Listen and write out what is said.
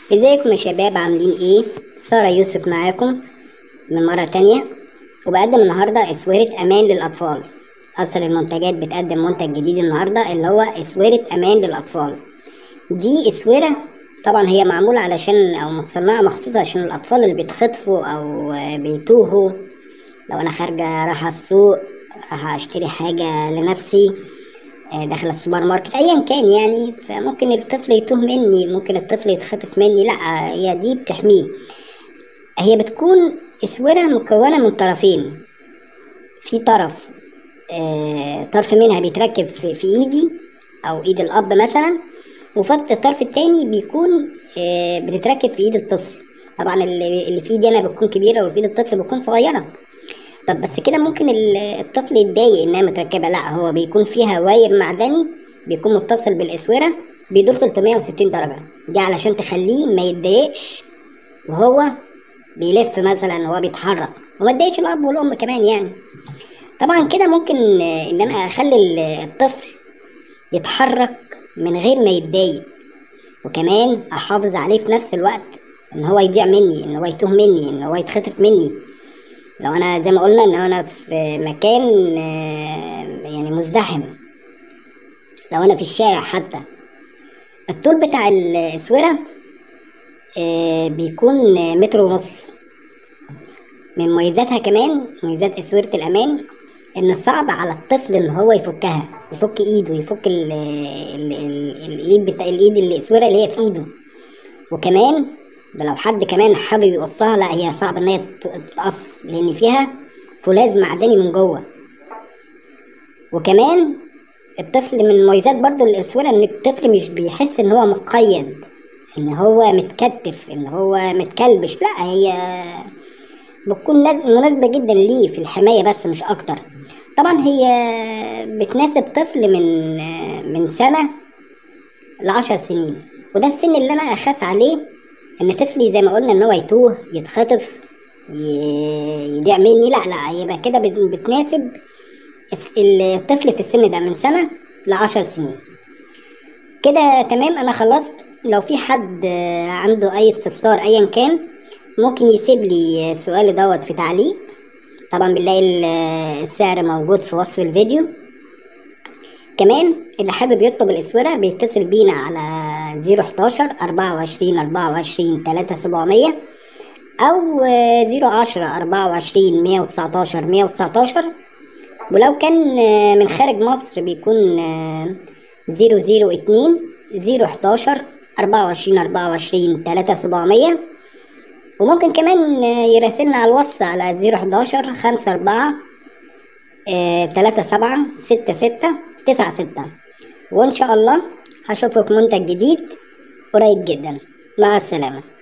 ازيكم يا شباب عاملين ايه سارة يوسف معاكم من مرة تانية وبقدم النهاردة اسورة امان للاطفال اصل المنتجات بتقدم منتج جديد النهاردة اللي هو اسورة امان للاطفال دي اسورة طبعا هي معمولة علشان او متصنعة مخصوص عشان الاطفال اللي بيتخطفوا او بيتوهوا لو انا خارجة رايحة السوق رايحة اشتري حاجة لنفسي آه، داخل السوبر ماركت ايا كان يعني فممكن الطفل يتوه مني ممكن الطفل يتخطف مني لا هي دي بتحميه هي بتكون اسوره مكونه من طرفين في طرف آه طرف منها بيتركب في, في ايدي او ايد الاب مثلا والطرف التاني بيكون آه بتتركب في ايد الطفل طبعا اللي اللي في ايدي انا بتكون كبيره وفي ايد الطفل بتكون صغيره طب بس كده ممكن ال- الطفل يتضايق انها متركبه لا هو بيكون فيها واير معدني بيكون متصل بالاسوره بيدور 360 درجه دي علشان تخليه ما يتضايقش وهو بيلف مثلا وهو بيتحرك وما يتضايقش الاب والام كمان يعني طبعا كده ممكن آه، ان انا اخلي ال- الطفل يتحرك من غير ما يتضايق وكمان احافظ عليه في نفس الوقت ان هو يضيع مني ان هو يتوه مني ان هو يتخطف مني لو انا زي ما قلنا ان انا في مكان آه، يعني مزدحم لو انا في الشارع حتى الطول بتاع الاسوره آه، بيكون متر ونص من مميزاتها كمان مميزات اسوره الامان ان صعب على الطفل ان هو يفكها يفك ايده يفك ال ال ال الايد بتاع الايد الاسوره اللي هي في ايده وكمان ده لو حد كمان حابب يقصها لا هي صعب ان هي تت- تتقص لان فيها فولاذ معدني من جوه وكمان الطفل من مميزات برضو الاسوره ان الطفل مش بيحس ان هو مقيد ان هو متكتف ان هو متكلبش لا هي بتكون ناز- مناسبه جدا ليه في الحمايه بس مش اكتر طبعا هي بتناسب طفل من من سنه لعشر سنين وده السن اللي انا اخاف عليه ان طفلي زي ما قلنا ان هو يتوه يتخطف ي- يضيع مني لا لا يبقى كده بت- بتناسب الس- الطفل في السن ده من سنة لعشر سنين كده تمام انا خلصت لو في حد آه، عنده اي استفسار ايا كان ممكن يسيب لي السؤال دوت في تعليق طبعا بنلاقي ال- السعر موجود في وصف الفيديو كمان اللي حابب يطلب الاسوره بيتصل بينا على 011 24 24 3700 او آه، 010 24 119 119 ولو كان آه، من خارج مصر بيكون آه، 002 011 24 24 3700 وممكن كمان آه، يراسلنا على الواتس على 011 54 تلاتة سبعة ستة ستة تسعة ستة وإن شاء الله هشوفك منتج جديد قريب جدا مع السلامة